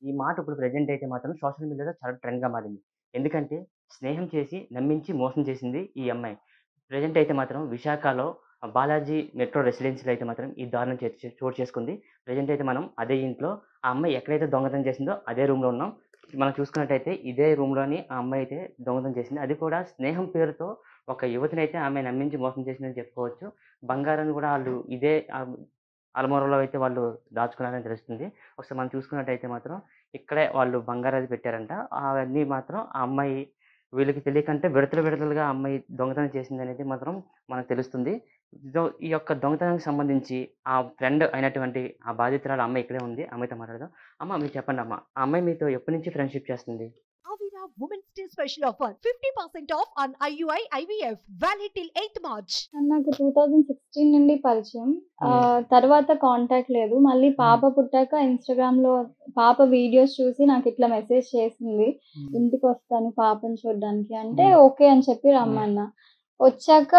ఈ మాట ఇప్పుడు ప్రెజెంట్ అయితే మాత్రం సోషల్ మీడియాలో చాలా ట్రెండ్‌గా మారింది. ఎందుకంటే స్నేహం చేసి, నమ్మించి మోసం చేసింది ఈ అమ్మాయి. ప్రెజెంట్ అయితే మాత్రం విశాఖలో బాలాజీ మెట్రో రెసిడెన్సీలో అయితే మాత్రం ఈ దారుణం చే చే చోటు చేసుకుంది. ప్రెజెంట్ అయితే మనం అదే ఇంట్లో ఆ అమ్మాయి ఎక్కడైతే దొంగతనం చేసిందో అదే రూమ్‌లో ఉన్నాం. మనం చూసుకున్నట్టయితే ఇదే రూమ్‌లోని ఆ అమ్మాయి అయితే దొంగతనం చేసింది. అది కూడా స్నేహం పేరుతో ఒక యువతినైతే ఆమె నమ్మించి మోసం చేసిందని చెప్పుకోవచ్చు. బంగారాన్ని కూడా ఆళ్ళు ఇదే ఆహ్, అలమరలో అయితే వాళ్ళు దాచుకున్నారని తెలుస్తుంది. ఒకసారి మనం చూసుకున్నట్టయితే మాత్రం ఇక్కడే వాళ్ళు బంగారం అది పెట్టారంట. అవన్నీ మాత్రం ఆ అమ్మాయి వీళ్ళకి తెలియకంటే విడతలు విడతలుగా ఆ అమ్మాయి దొంగతనం చేసిందనేది మాత్రం మనకు తెలుస్తుంది. సో, ఈ యొక్క దొంగతనానికి సంబంధించి ఆ ఫ్రెండ్ అయినటువంటి ఆ బాధితురాలు అమ్మాయి ఇక్కడే ఉంది. ఆ అమ్మాయితో మాట్లాడదాం. అమ్మ మీరు చెప్పండమ్మా. ఆ అమ్మాయి మీతో ఎప్పటి నుంచి ఫ్రెండ్‌షిప్ చేస్తుంది? Avira Women's Day special offer 50% off on IUI IVF valid till 8th March. తను నాకు 2016 నుండి పరిచయం. హ్మ్. ఆహ్, తర్వాత కాంటాక్ట్ లేదు. మళ్ళీ హ్మ్. పాప పుట్టాక ఇన్‌స్టాగ్రామ్‌లో పాప వీడియోస్ చూసి నాకిట్లా మెసేజ్ చేసింది. హ్మ్. ఇంటికొస్తాను పాపని చూడ్డానికి అంటే హ్మ్. ఓకే అని చెప్పి హ్మ్. రమ్మన్నా. వచ్చాక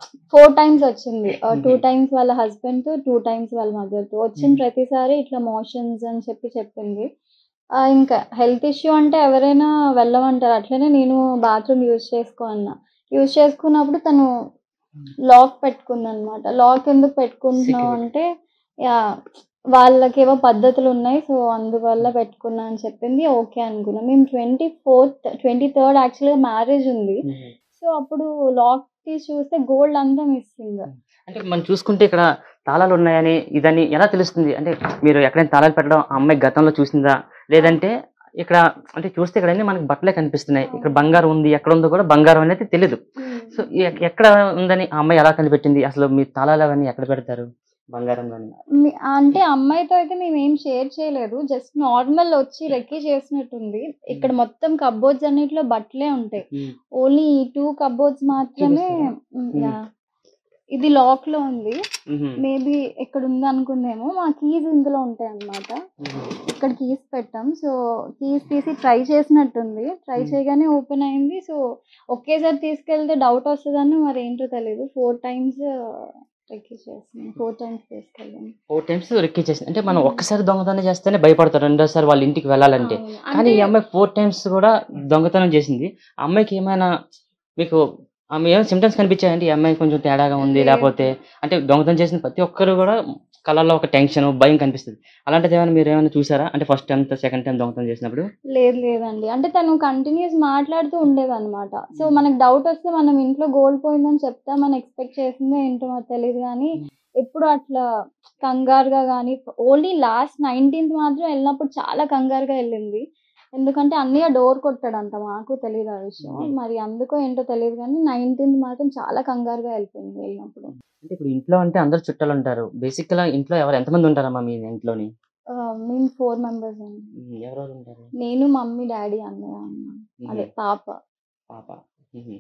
4 టైమ్స్ వచ్చింది. ఆహ్, 2 హుహు. టైమ్స్ వాళ్ళ హస్బెండ్‌తో, 2 టైమ్స్ వాళ్ళ మదర్‌తో. వచ్చిన హ్మ్. ప్రతిసారి ఇట్లా మోషన్స్ అని చెప్పి చెప్పింది. ఆహ్, ఇంకా హెల్త్ ఇష్యూ అంటే ఎవరైనా వెళ్ళమంటారు. అట్లనే నేను బాత్రూమ్ యూజ్ చేసుకో అన్నా. యూజ్ చేసుకున్నప్పుడు తను హ్మ్. లాక్ పెట్టుకుందనమాట. లాక్ ఎందుకు పెట్టుకుంటున్నావు సీక్రెట్. అంటే యాహ్! వాళ్ళకేవో పద్ధతులున్నాయి. సో, అందువల్ల పెట్టుకున్నా అని చెప్పింది. ఓకే అనుకున్నా. మేము 24థ్ 23ర్డ్ యాక్చువల్‌గా మ్యారేజ్ ఉంది. హుహు. సో, అప్పుడు లాక్ తీసి చూస్తే గోల్డ్ అంతా మిస్సింగ్. హ్మ్. అంటే మనం చూసుకుంటే ఇక్కడ తాళాలున్నాయని, ఇదని ఎలా తెలుస్తుంది? అంటే మీరు ఎక్కడైనా తాళాలు పెట్టడం ఆ అమ్మాయి గతంలో చూసిందా? లేదంటే ఇక్కడ అంటే చూస్తే ఇక్కడన్నీ మనకు బట్టలే కనిపిస్తున్నాయి. ఇక్కడ అవును. బంగారం ఉంది. ఎక్కడుందో కూడా బంగారం అనేది తెలీదు. హ్మ్. సో, ఎ ఎక్కడ ఉందని ఆ అమ్మాయి ఎలా కనిపెట్టింది? అసలు మీ తాళాలు అవన్నీ ఎక్కడ పెడతారు? బంగారం గాని? మీ అంటే అమ్మాయితో అయితే మేమేం షేర్ చేయలేదు. జస్ట్ నార్మల్ వచ్చి రెక్కీ చేసినట్టుంది. ఇక్కడ హ్మ్. మొత్తం కప్‌బోర్డ్స్ అన్నిట్లో బట్టలే ఉంటాయి. హ్మ్. ఓన్లీ ఈ 2 కప్‌బోర్డ్స్ మాత్రమే చూపిస్తారా? హ్మ్. హ్మ్. యాహ్! ఇది లాక్‌లో ఉంది. హుహు. మేబీ ఇక్కడ ఉందనుకుందేమో. మా కీస్ ఇందులో ఉంటాయన్నమాట. హుహు. ఇక్కడ కీస్ పెట్టాం. సో, కీస్ తీసి ట్రై చేసినట్టుంది. ట్రై హ్మ్. చేయగానే ఓపెన్ అయింది. సో, ఒకేసారి తీసుకెళ్తే డౌట్ వస్తదని మరేంటో తెలీదు. 4 టైమ్స్ రెక్కీ చేసింది. 4 టైమ్స్ తీసుకెళ్ళాం. 4 టైమ్స్ రెక్కీ చేసింది. అంటే మనం హ్మ్. ఒక్కసారి దొంగతనం చేస్తేనే భయపడతారు. రెండోసారి వాళ్ళ ఇంటికి వెళ్ళాలంటే. అవును. కానీ అంటే ఈ అమ్మాయి 4 టైమ్స్ కూడా దొంగతనం చేసింది. ఆ అమ్మాయికి ఏమైనా మీకు ఆమె ఏమైనా సింప్టమ్స్ కనిపించాయండి? ఈ అమ్మాయి కొంచెం తేడాగా ఉంది. లేపోతే లేదు. అంటే దొంగతనం చేసిన ప్రతి ఒక్కరు కూడా కళ్ళల్లో ఒక టెన్షన్, భయం కనిపిస్తది. అలాంటిదేమైనా మీరేమైనా చూసారా? అంటే ఫస్ట్ టైమ్, సెకండ్ టైమ్ దొంగతనం చేసినప్పుడు? లేదు లేదండి. అంటే తను కంటిన్యూయస్ మాట్లాడుతూ ఉండేదన్నమాట. సో, హ్మ్. మనకు డౌట్ వస్తే మనం ఇంట్లో గోల్డ్ పోయిందని చెప్తామని ఎక్స్‌పెక్ట్ చేసిందో ఏంటో మాకు తెలీదు గానీ, హ్మ్. ఎప్పుడు అట్లా కంగారుగా గానీ, ఓన్లీ లాస్ట్ 19థ్ మాత్రం ఎళ్ళినప్పుడు చాలా కంగారుగా ఎళ్ళింది. ఎందుకంటే అన్నయ్య డోర్ కొట్టాడంట. మాకు తెలీదు ఆ విషయం. హుహు. మరి అందుకో ఏంటో తెలీదు గానీ 19థ్ మాత్రం చాలా కంగారుగా ఎళ్ళిపోయింది వెళ్ళినప్పుడు. అంటే ఇప్పుడు ఇంట్లో అంటే అందరూ చుట్టాలుంటారు. బేసిక్‌గా ఇంట్లో ఎవరు ఎంతమంది ఉంటారమ్మా మీ ఇంట్లోని? ఆహ్, మేము 4 మెంబర్స్ అండి. హ్మ్. ఎవరెవరు ఉంటారు? నేను, మమ్మీ, డ్యాడీ, అన్నయ్య ఉన్నాం. అదే హుహు. పాప. పాప. హుహు.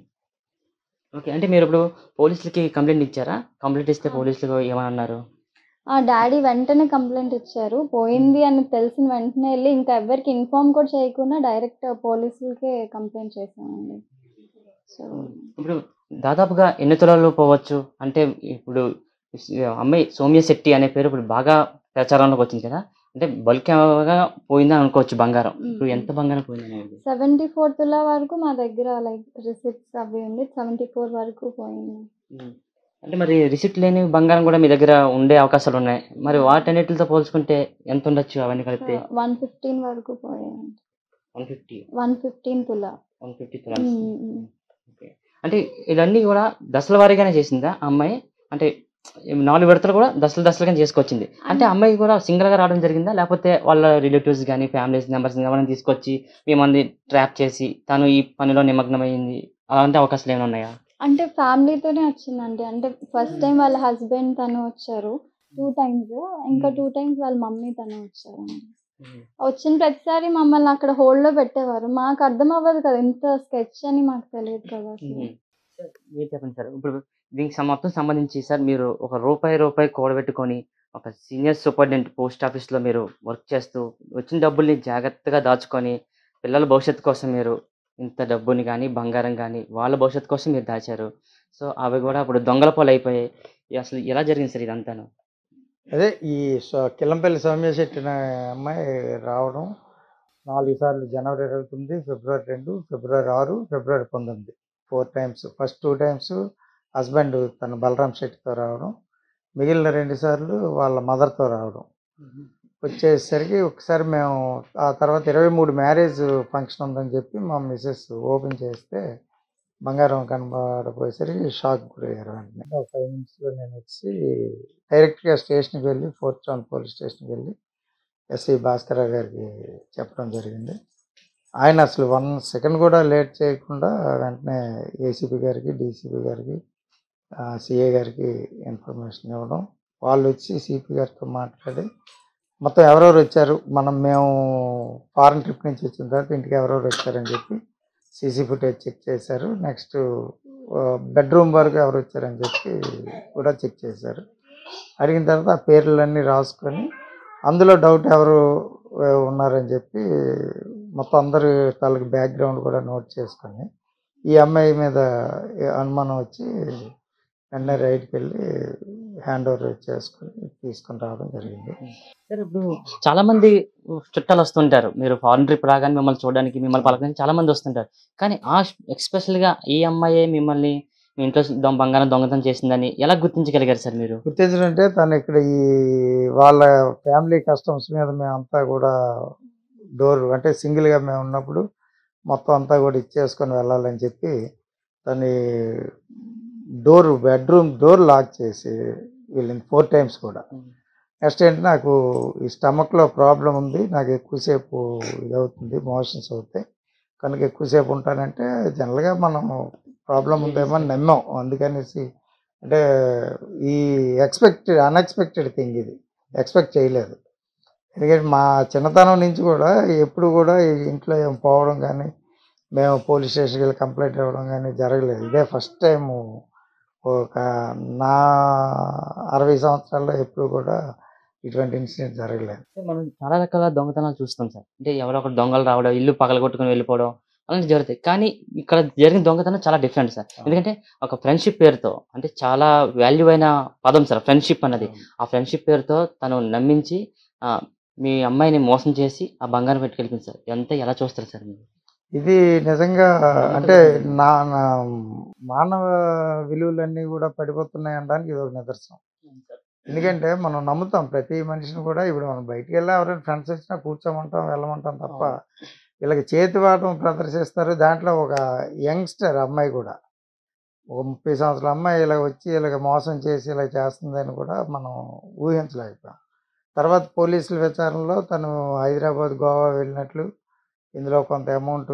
ఓకే. అంటే మీరిప్పుడు పోలీసులకి కంప్లెయింట్ ఇచ్చారా? కంప్లెయింట్ ఇస్తే ఆ! పోలీసులు ఏమన్నారు? ఆ! డ్యాడీ వెంటనే కంప్లెయింట్ ఇచ్చారు. హ్మ్. పోయింది అని తెలిసిన వెంటనే ఎళ్లి ఇంకా ఎవ్వరికి ఇన్ఫార్మ్ కూడా చేయకుండా డైరెక్ట్ పోలీసులకే కంప్లెయింట్ చేశామండి. సో హ్మ్. ఇప్పుడు దాదాపుగా ఎన్ని తులాలు పోవచ్చు? అంటే ఇప్పుడు స్ అమ్మాయి సౌమ్య శెట్టి అనే పేరు ఇప్పుడు బాగా ప్రచారంలోకి వచ్చింది కదా! అంటే బల్క్‌గా పోయిందని అనుకోవచ్చు బంగారం. హ్మ్. ఇప్పుడు హ్మ్. ఎంత బంగారం పోయిందనేది? 74 తులా వరకు మా దగ్గర లైక్ రిసిప్ట్స్ అవి ఉండి 74 వరకు పోయింది. హ్మ్. అంటే మరి రిసిప్ట్ లేని బంగారం కూడా మీ దగ్గర ఉండే అవకాశాలున్నాయి. మరి హ్మ్. వాటన్నిటిలతో పోల్చుకుంటే ఎంతుండొచ్చు అవన్నీ కలిపితే? ఆహ్, 115 వరకు పోయాయండి. 150. 115 తులా. 150 తులాస్. హ్మ్. హ్మ్. హ్మ్. ఓకే. అంటే ఇవన్నీ కూడా దశల వారీగానే చేసిందా ఆ అమ్మాయి? అంటే 4 విడతలు కూడా దశలు దశలుగానే చేసుకొచ్చింది. అంటే అన్ ఆ అమ్మాయి కూడా సింగిల్‌గా రావడం జరిగిందా? లేపోతే వాళ్ళ రిలేటివ్స్ గాని, ఫ్యామిలీస్ మెంబర్స్‌ని ఎవరైనా తీసుకొచ్చి మిమ్మల్ని ట్రాప్ చేసి తను ఈ పనిలో నిమగ్నమయింది. అలాంటి అవకాశాలు ఏమైనా ఉన్నాయా? అంటే ఫ్యామిలీతోనే వచ్చిందండి. అంటే ఫస్ట్ హ్మ్. టైమ్ వాళ్ళ హస్బెండ్ తను వచ్చారు. 2 టైమ్స్. ఇంకా హ్మ్. 2 టైమ్స్ వాళ్ళ మమ్మీ తను వచ్చారండి. హ్మ్. వచ్చిన ప్రతిసారి మమ్మల్ని అక్కడ హోల్డ్‌లో పెట్టేవారు. మాకు అర్థం అవ్వదు కదా! ఇంత స్కెచ్ అని మాకు తెలీదు కదా అసలు. హుహు. సార్ మీరు చెప్పండి సార్. ఇప్పుడు దీనికి సం మొత్తం సంబంధించి సార్ మీరు ఒక రూపాయి, రూపాయి కూడబెట్టుకొని ఒక సీనియర్ సూపరింటెండెంట్ పోస్ట్ ఆఫీస్‌లో మీరు వర్క్ చేస్తూ వచ్చిన డబ్బుల్ని జాగ్రత్తగా దాచుకొని పిల్లల భవిష్యత్తు కోసం మీరు ఇంత డబ్బుని గాని, బంగారం గాని వాళ్ళ భవిష్యత్తు కోసం మీరు దాచారు. సో, అవి కూడా ఇప్పుడు దొంగల పాలైపోయాయి. అసలు ఎలా జరిగింది సార్ ఇదంతాను? అదే ఈ స కిల్లంపల్లి సౌమ్య శెట్టి అనే అమ్మాయి రావడం, నాలుగు సార్లు జనవరి ఇరవై తొమ్మిది ఫిబ్రవరి రెండు ఫిబ్రవరి ఆరు ఫిబ్రవరి పంతొమ్మిది four times first two times husband తన బలరాం శెట్టితో రావడం మిగిలిన రెండు సార్లు వాళ్ళ మదర్తో రావడం వచ్చేసరికి ఒకసారి మేము ఆ తర్వాత ఇరవై మూడు మ్యారేజ్ ఫంక్షన్ ఉందని చెప్పి మా మిస్సెస్ ఓపెన్ చేస్తే బంగారం కనబడపోయేసరికి షాక్ గురయ్యారు వెంటనే ఒక ఫైవ్ మినిట్స్లో నేను వచ్చి డైరెక్ట్గా స్టేషన్కి వెళ్ళి ఫోర్త్ టౌన్ పోలీస్ స్టేషన్కి వెళ్ళి ఎస్ఐ భాస్కర్ గారికి చెప్పడం జరిగింది ఆయన అసలు వన్ సెకండ్ కూడా లేట్ చేయకుండా వెంటనే ఏసీపీ గారికి డీసీపీ గారికి సిఏ గారికి ఇన్ఫర్మేషన్ ఇవ్వడం వాళ్ళు వచ్చి సిపి గారితో మాట్లాడి మొత్తం ఎవరెవరు వచ్చారు మనం మేము ఫారెన్ ట్రిప్ నుంచి వచ్చిన తర్వాత ఇంటికి ఎవరెవరు వచ్చారని చెప్పి సీసీ ఫుటేజ్ చెక్ చేశారు నెక్స్ట్ బెడ్రూమ్ వరకు ఎవరు వచ్చారని చెప్పి కూడా చెక్ చేశారు అడిగిన తర్వాత ఆ పేర్లన్నీ రాసుకొని అందులో డౌట్ ఎవరు ఆ, ఉన్నారని చెప్పి మొత్తం అందరి తాలూకు బ్యాక్గ్రౌండ్ కూడా నోట్ చేసుకొని ఈ అమ్మాయి మీద అనుమానం వచ్చి వెంటనే రైడ్కి వెళ్ళి హ్యాండ్ ఓవర్ చేసుకొని తీసుకొని రావడం జరిగింది సార్ ఇప్పుడు చాలా మంది చుట్టాలు వస్తుంటారు మీరు ఫారెన్ ట్రిప్ రాగానే మిమ్మల్ని చూడడానికి మిమ్మల్ని పలకడానికి చాలా మంది వస్తుంటారు కానీ ఆ ఎక్స్పెషల్ గా ఈ అమ్మాయే మిమ్మల్ని మీ ఇంట్లో దొంగ బంగారం దొంగతనం చేసిందని ఎలా గుర్తించగలిగారు సార్ మీరు గుర్తించడంటే తను ఇక్కడ ఈ వాళ్ళ ఫ్యామిలీ కస్టమ్స్ మీద మేమంతా కూడా డోర్ అంటే సింగిల్గా మేము ఉన్నప్పుడు మొత్తం అంతా కూడా ఇచ్చేసుకొని వెళ్ళాలని చెప్పి తను డోర్ బెడ్రూమ్ డోర్ లాక్ చేసి వెళ్ళింది ఫోర్ టైమ్స్ కూడా నెక్స్ట్ ఏంటి నాకు ఈ స్టమక్లో ప్రాబ్లం ఉంది నాకు ఎక్కువసేపు ఇది అవుతుంది మోషన్స్ అవుతాయి కనుక ఎక్కువసేపు ఉంటానంటే జనరల్గా మనం ప్రాబ్లం ఉందేమో అని నమ్మాం అందుకనేసి అంటే ఈ ఎక్స్పెక్టెడ్ అన్ఎక్స్పెక్టెడ్ థింగ్ ఇది ఎక్స్పెక్ట్ చేయలేదు ఎందుకంటే మా చిన్నతనం నుంచి కూడా ఎప్పుడు కూడా ఈ ఇంట్లో ఏం పోవడం కానీ మేము పోలీస్ స్టేషన్కి వెళ్ళి కంప్లైంట్ ఇవ్వడం కానీ జరగలేదు ఇదే ఫస్ట్ టైం ఒక నా అరవై సంవత్సరాల్లో ఎప్పుడు కూడా ఇటువంటి ఇన్సిడెంట్ జరగలేదు సార్, మనం చాలా రకాల దొంగతనాలు చూస్తాం సార్ అంటే ఎవరో ఒకరు దొంగలు రావడం ఇల్లు పగలగొట్టుకుని వెళ్ళిపోవడం అలాంటి జరుగుతాయి కానీ ఇక్కడ జరిగిన దొంగతనం చాలా డిఫరెంట్ సార్ ఎందుకంటే ఒక ఫ్రెండ్షిప్ పేరుతో అంటే చాలా వాల్యూ అయిన పదం సార్ ఫ్రెండ్షిప్ అన్నది ఆ ఫ్రెండ్షిప్ పేరుతో తను నమ్మించి ఆ, మీ అమ్మాయిని మోసం చేసి ఆ బంగారం పెట్టుకెళ్ళింది సార్ ఎంత ఎలా చూస్తారు సార్ మీరు ఇది నిజంగా అంటే నా నా మానవ విలువలన్నీ కూడా పడిపోతున్నాయి అనడానికి ఇది ఒక నిదర్శనం ఎందుకంటే మనం నమ్ముతాం ప్రతి మనిషిని కూడా ఇప్పుడు మనం బయటికి వెళ్ళి ఎవరైనా ఫ్రెండ్స్ వచ్చినా కూర్చోమంటాం వెళ్ళమంటాం తప్ప వీళ్ళకి చేతివాటం ప్రదర్శిస్తారు దాంట్లో ఒక యంగ్స్టర్ అమ్మాయి కూడా ఒక ముప్పై సంవత్సరాల అమ్మాయి ఇలా వచ్చి ఇలాగ మోసం చేసి ఇలా చేస్తుందని కూడా మనం ఊహించలేకపోయాం తర్వాత పోలీసుల విచారణలో తను హైదరాబాద్ గోవా వెళ్ళినట్లు ఇందులో కొంత అమౌంట్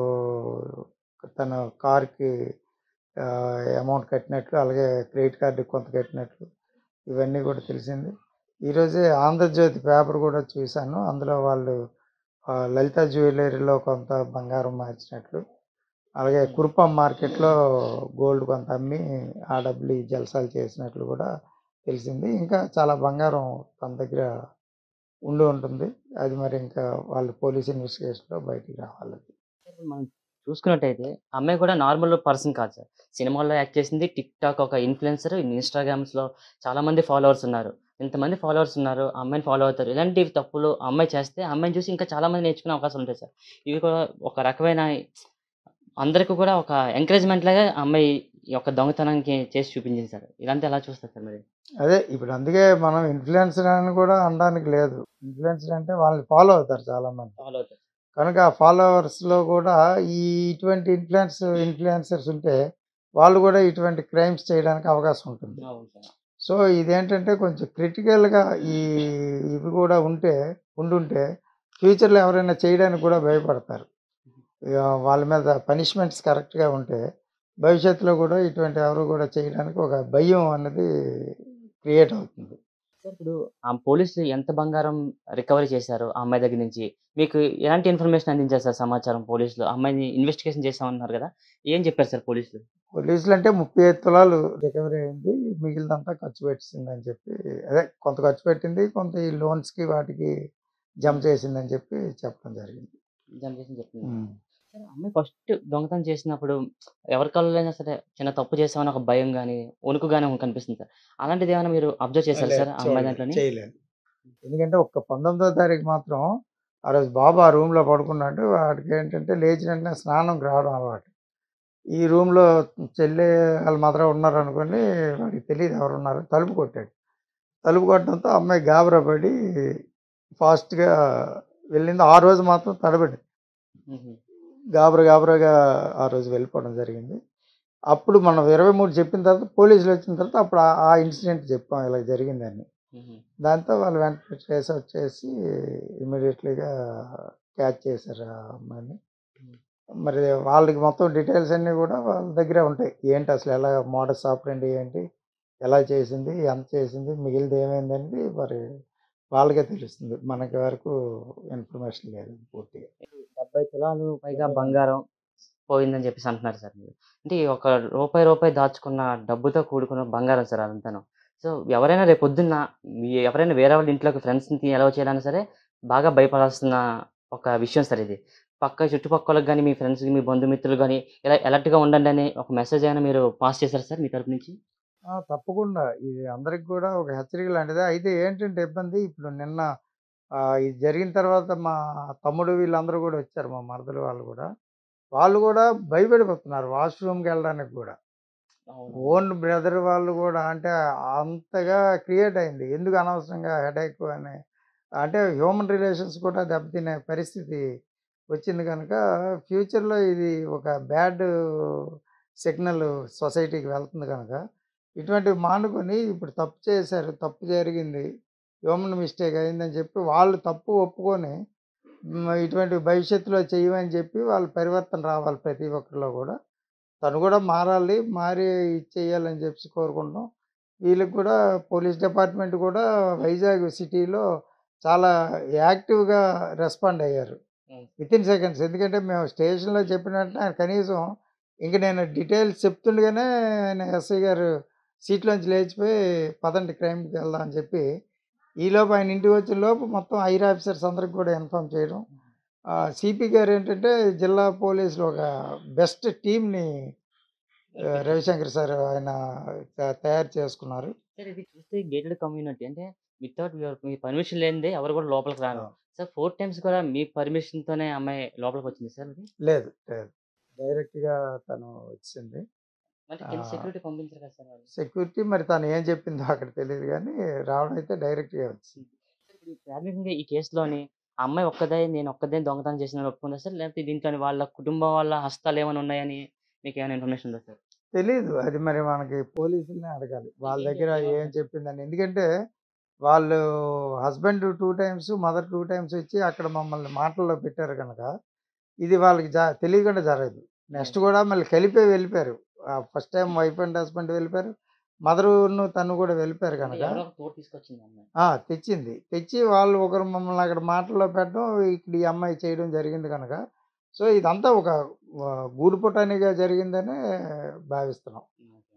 తన కార్కి అమౌంట్ కట్టినట్లు అలాగే క్రెడిట్ కార్డు కొంత కట్టినట్లు ఇవన్నీ కూడా తెలిసింది ఈరోజే ఆంధ్రజ్యోతి పేపర్ కూడా చూశాను అందులో వాళ్ళు ఆ, లలిత జ్యువెలరీలో కొంత బంగారం మార్చినట్లు అలాగే కురుపం మార్కెట్లో గోల్డ్ కొంత అమ్మి ఆ డబ్బులు ఈ జల్సాలు చేసినట్లు కూడా తెలిసింది ఇంకా చాలా బంగారం తన దగ్గర ఉండి ఉంటుంది అది మరి ఇంకా వాళ్ళు పోలీస్ ఇన్వెస్టిగేషన్లో బయటికి రావాలి సార్, మనం చూసుకున్నట్టయితే అమ్మాయి కూడా నార్మల్ పర్సన్ కాదు సార్ సినిమాల్లో యాక్ట్ చేసింది టిక్ టాక్ ఒక ఇన్ఫ్లుయెన్సర్ ఇన్స్టాగ్రామ్స్ లో చాలా మంది ఫాలోవర్స్ ఉన్నారు ఇంతమంది ఫాలోవర్స్ ఉన్నారు ఆ అమ్మాయిని ఫాలో అవుతారు ఇలాంటి తప్పులు ఆ అమ్మాయి చేస్తే ఆ అమ్మాయిని చూసి ఇంకా చాలా మంది నేర్చుకునే అవకాశం ఉంటాయి సార్ ఇవి కూడా ఒక రకమైన అందరికీ కూడా ఒక ఎంకరేజ్మెంట్ లాగా ఆ అమ్మాయి ఈ యొక్క దొంగతనానికి చేసి చూపించింది సార్ ఇలాంటి ఎలా చూస్తారు సార్ మరి అదే ఇప్పుడు అందుకే మనం ఇన్ఫ్లుయెన్సర్ అని కూడా అనడానికి లేదు ఇన్ఫ్లుయెన్సర్ అంటే వాళ్ళని ఫాలో అవుతారు చాలా మంది ఫాలో అవుతారు కనుక ఆ ఫాలోవర్స్లో కూడా ఈ ఇటువంటి ఇన్ఫ్లుయెన్స్ ఇన్ఫ్లుయెన్సర్స్ ఉంటే వాళ్ళు కూడా ఇటువంటి క్రైమ్స్ చేయడానికి అవకాశం ఉంటుంది అవును సార్. సో ఇదేంటంటే కొంచెం క్రిటికల్గా ఈ ఇవి కూడా ఉంటే ఉండుంటే ఫ్యూచర్లో ఎవరైనా చేయడానికి కూడా భయపడతారు ఇక వాళ్ళ మీద పనిష్మెంట్స్ కరెక్ట్గా ఉంటే భవిష్యత్తులో కూడా ఇటువంటి ఎవరు కూడా చేయడానికి ఒక భయం అన్నది క్రియేట్ అవుతుంది సార్ ఇప్పుడు ఆ పోలీసులు ఎంత బంగారం రికవరీ చేశారు ఆ అమ్మాయి దగ్గర నుంచి మీకు ఎలాంటి ఇన్ఫర్మేషన్ అందించారు సార్ సమాచారం పోలీసులు ఆ అమ్మాయిని ఇన్వెస్టిగేషన్ చేస్తామన్నారు కదా ఏం చెప్పారు సార్ పోలీసులు పోలీసులు అంటే ముప్పై ఐదు తులాలు రికవరీ అయింది మిగిలినంతా ఖర్చు పెట్టింది అని చెప్పి అదే కొంత ఖర్చు పెట్టింది కొంత ఈ లోన్స్కి వాటికి జమ చేసిందని చెప్పి చెప్పడం జరిగింది జనరేషన్ చెప్తుంది ఉమ్. సార్ అమ్మాయి ఫస్ట్ దొంగతనం చేసినప్పుడు ఎవరి కళ్ళైనా సరే చిన్న తప్పు చేసామని ఒక భయం కానీ వణుకు కానీ కనిపిస్తుంది సార్ అలాంటిది ఏమైనా మీరు అబ్జర్వ్ చేశారు సార్ ఆ అమ్మాయి దాంట్లోని చేయలేదు ఎందుకంటే ఒక్క పంతొమ్మిదో తారీఖు మాత్రం ఆ రోజు బాబు ఆ రూమ్లో పడుకున్నాడు వాడికి ఏంటంటే లేచిన వెంటనే స్నానంకి రావడం అలవాటు ఈ రూమ్లో చెల్లి వాళ్ళ మదర్ ఉన్నారు అనుకోని వాడికి తెలియదు ఎవరు ఉన్నారు తలుపు కొట్టాడు తలుపు కొట్టడంతో అమ్మాయి గాబరా పడి ఫాస్ట్గా వెళ్ళింది ఆ రోజు మాత్రం తడబడింది హుహు. గాబరా గాబరాగా ఆ రోజు వెళ్ళిపోవడం జరిగింది అప్పుడు మనం ఇరవై మూడు చెప్పిన తర్వాత పోలీసులు వచ్చిన తర్వాత అప్పుడు ఆ- ఆ ఇన్సిడెంట్ చెప్పాం ఇలా జరిగిందని హుహు. దాంతో వాళ్ళు వెంటనే ట్రేస్ అవుట్ చేసి ఇమీడియట్లీగా క్యాచ్ చేశారు ఆ అమ్మాయిని మరి వాళ్ళకి మొత్తం డీటెయిల్స్ అన్నీ కూడా వాళ్ళ దగ్గరే ఉంటాయి ఏంటి అసలు ఎలా మోడస్ ఆపరండి ఏంటి ఎలా చేసింది ఎంత చేసింది మిగిలిది ఏమైంది అనేది మరి వాళ్ళకే తెలుస్తుంది మనకి వరకు ఇన్ఫర్మేషన్ లేదు పూర్తిగా డెబ్బై తులాలు పైగా బంగారం పోయిందని చెప్పేసి అంటున్నారు సార్ మీరు అంటే ఈ ఒక రూపాయి రూపాయి దాచుకున్న డబ్బుతో కూడుకున్న బంగారం సార్ అదంతాను సో ఎవరైనా రేపు పొద్దున్న మీ ఎవరైనా వేరే వాళ్ళ ఇంట్లోకి ఫ్రెండ్స్ని ఎలా చేయాలన్నా సరే బాగా భయపడాల్సిన ఒక విషయం సార్ ఇది పక్క చుట్టుపక్కలకు కానీ మీ ఫ్రెండ్స్కి మీ బంధుమిత్రులు కానీ ఇలా అలర్ట్గా ఉండండి అని ఒక మెసేజ్ అయినా మీరు పాస్ చేశారు సార్ మీ తరపు నుంచి ఆ, తప్పకుండా ఇది అందరికి కూడా ఒక హెచ్చరిక లాంటిదే అయితే ఏంటంటే ఇబ్బంది ఇప్పుడు నిన్న ఆ, ఇది జరిగిన తర్వాత మా తమ్ముడు వీళ్ళందరూ కూడా వచ్చారు మా మరదలు వాళ్ళు కూడా వాళ్ళు కూడా భయపడిపోతున్నారు వాష్రూమ్కి వెళ్ళడానికి కూడా ఓన్ బ్రదర్ వాళ్ళు కూడా అంటే అంతగా క్రియేట్ అయింది ఎందుకు అనవసరంగా హెడేక్ అని అంటే హ్యూమన్ రిలేషన్స్ కూడా దెబ్బతినే పరిస్థితి వచ్చింది కనుక ఫ్యూచర్లో ఇది ఒక బ్యాడ్ సిగ్నల్ సొసైటీకి వెళ్తుంది కనుక ఇటువంటివి మానుకొని ఇప్పుడు తప్పు చేశారు తప్పు జరిగింది హ్యూమన్ మిస్టేక్ అయిందని చెప్పి వాళ్ళు తప్పు ఒప్పుకొని మ్, ఇటువంటి భవిష్యత్తులో చేయమని చెప్పి వాళ్ళు పరివర్తన రావాలి ప్రతి ఒక్కరిలో కూడా తను కూడా మారాలి మారి ఇచ్చేయాలని చెప్పి కోరుకుంటాం వీళ్ళకి కూడా పోలీస్ డిపార్ట్మెంట్ కూడా వైజాగ్ సిటీలో చాలా యాక్టివ్గా రెస్పాండ్ అయ్యారు Mm. విత్ ఇన్ సెకండ్స్ ఎందుకంటే మేము స్టేషన్లో చెప్పిన వెంటనే ఆయన కనీసం ఇంక నేను డీటెయిల్స్ చెప్తుండగానే ఆయన ఎస్ఐ గారు సీట్లోంచి లేచిపోయి పదండి క్రైమ్కి వెళ్దాం అని చెప్పి ఈలోపు ఆయన ఇంటికి వచ్చే లోపు మొత్తం ఐర్ ఆఫీసర్స్ అందరికి కూడా ఇన్ఫామ్ చేయడం సిపి గారు ఏంటంటే జిల్లా పోలీసులు ఒక బెస్ట్ టీంని రవిశంకర్ సార్ ఆయన త- తయారు చేసుకున్నారు సార్ ఇది చూస్తే గేటెడ్ కమ్యూనిటీ అంటే వితౌట్ మీ పర్మిషన్ లేనిదే ఎవరు కూడా లోపలికి రాను సార్ ఫోర్ టైమ్స్ కూడా మీ పర్మిషన్ తోనే అమ్మాయి లోపలికి వచ్చింది సార్ అది లేదు లేదు డైరెక్ట్గా తను వచ్చింది మరి కింద ఆ. సెక్యూరిటీ పంపించారు కదా సార్ వాళ్ళు సెక్యూరిటీ మరి తను ఏం చెప్పిందో అక్కడ తెలియదు కానీ రావడం అయితే డైరెక్ట్గా వచ్చింది ఇప్పుడు ప్రాథమికంగా ఈ కేసులోని ఆ అమ్మాయి ఒక్కదే నేను ఒక్కదే దొంగతనం చేసిన ఒప్పుకుందా సార్ లేకపోతే దీంట్లో వాళ్ళ కుటుంబం వాళ్ళ హస్తాలు ఏమైనా ఉన్నాయని మీకు ఏమైనా ఇన్ఫర్మేషన్ ఉందా సార్ తెలీదు అది మరి మనకి పోలీసుల్ని అడగాలి వాళ్ళ ఏం దగ్గర చెప్పారు? ఏం చెప్పిందని ఎందుకంటే వాళ్ళు husband two times mother two times వచ్చి అక్కడ మమ్మల్ని మాటల్లో పెట్టారు కనుక ఇది వాళ్ళకి జా తెలియకుండా జరగదు నెక్స్ట్ కూడా మళ్ళీ కలిపే వెళ్ళిపోయారు first time wife and husband వెళ్ళిపోయారు మదరును తను కూడా వెళ్ళిపోయారు అంటే కనుక ఎవరో ఒక తోడు తీసుకొచ్చింది అమ్మాయి ఆ, తెచ్చింది తెచ్చి వాళ్ళు ఒకరు మమ్మల్ని అక్కడ మాటల్లో పెట్టడం ఇక్కడ ఈ అమ్మాయి చేయడం జరిగింది కనుక సో ఇదంతా ఒక ఆ, గూడుపుటానిగా జరిగిందనే భావిస్తున్నాం ఓకే.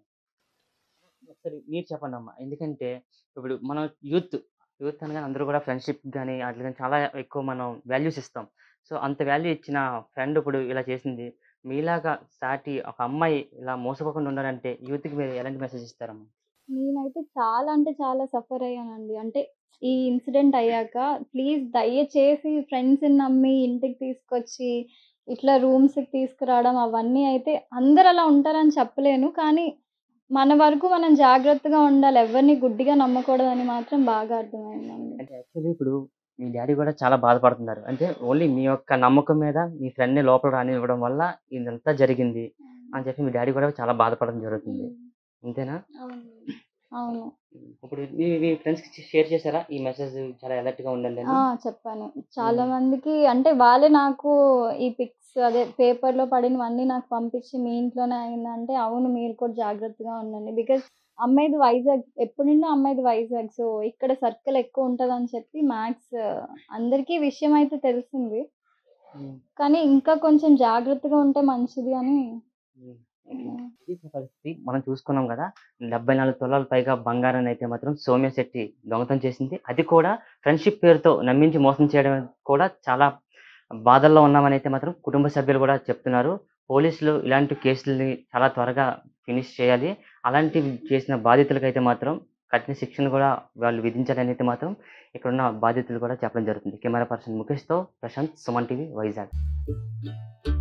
ఒకసారి మీరు చెప్పండి అమ్మా ఎందుకంటే ఇప్పుడు మనం యూత్ యూత్ అనగానే అందరూ కూడా ఫ్రెండ్షిప్ కానీ వాటి కానీ చాలా ఎక్కువ మనం వాల్యూస్ ఇస్తాం సో అంత వాల్యూ ఇచ్చిన ఫ్రెండ్ ఇప్పుడు ఇలా చేసింది మీలాగా సాటి ఒక అమ్మాయి ఇలా మోసపోకుండా ఉండాలంటే యూత్కి మీరు ఎలాంటి మెసేజ్ ఇస్తారమ్మా నేనైతే చాలా అంటే చాలా సఫర్ అయ్యానండి అంటే ఈ ఇన్సిడెంట్ అయ్యాక ప్లీజ్ దయచేసి ఫ్రెండ్స్ని నమ్మి ఇంటికి తీసుకొచ్చి ఇట్లా రూమ్స్కి తీసుకురావడం అవన్నీ అయితే అందరు అలా ఉంటారని చెప్పలేను కానీ మన వరకు మనం జాగ్రత్తగా ఉండాలి ఎవరిని గుడ్డిగా నమ్మకూడదని మాత్రం బాగా అర్థమైందండి అంటే యాక్చువల్లీ ఇప్పుడు మీ డాడీ కూడా చాలా బాధపడుతున్నారు అంటే ఓన్లీ మీ యొక్క నమ్మకం మీద మీ ఫ్రెండ్ని లోపల రానివ్వడం వల్ల ఇదంతా జరిగింది అని చెప్పి మీ డాడీ కూడా చాలా బాధపడడం జరుగుతుంది అంతేనా అవును అవును ఇప్పుడు మీ మీ ఫ్రెండ్స్కి షేర్ చేశారా ఈ మెసేజ్ చాలా అలర్ట్గా ఉండండి అని ఆ, చెప్పాను చాలా మ్మ్. మందికి అంటే వాళ్ళే నాకు ఈ పిక్స్ అదే పేపర్లో పడినవన్నీ నాకు పంపించి మీ ఇంట్లోనే అయిందంటే అవును మీరు కూడా జాగ్రత్తగా ఉండండి బికాజ్ అమ్మాయిది వైజాగ్ ఎప్పటి నుండో అమ్మాయిది వైజాగ్ సో ఇక్కడ సర్కిల్ ఎక్కువ ఉంటుంది అని చెప్పి మ్యాథ్స్ అందరికీ విషయం అయితే తెలిసింది ఉమ్, కానీ ఇంకా కొంచెం జాగ్రత్తగా ఉంటే మంచిది అని ఉమ్, ఓకే. ఇది పరిస్థితి మనం చూసుకున్నాం కదా డెబ్బై నాలుగు తులాల పైగా బంగారాన్ని అయితే మాత్రం సౌమ్య శెట్టి దొంగతనం చేసింది అది కూడా ఫ్రెండ్షిప్ పేరుతో నమ్మించి మోసం చేయడం కూడా చాలా బాధల్లో ఉన్నామని అయితే మాత్రం కుటుంబ సభ్యులు కూడా చెప్తున్నారు పోలీసులు ఇలాంటి కేసులని చాలా త్వరగా ఫినిష్ చేయాలి అలాంటి చేసిన బాధితులకైతే మాత్రం కఠిన శిక్షను కూడా వాళ్ళు విధించాలని అయితే మాత్రం ఇక్కడున్న బాధితులు కూడా చెప్పడం జరుగుతుంది కెమెరా పర్సన్ ముఖేష్తో ప్రశాంత్ సుమన్ టీవీ వైజాగ్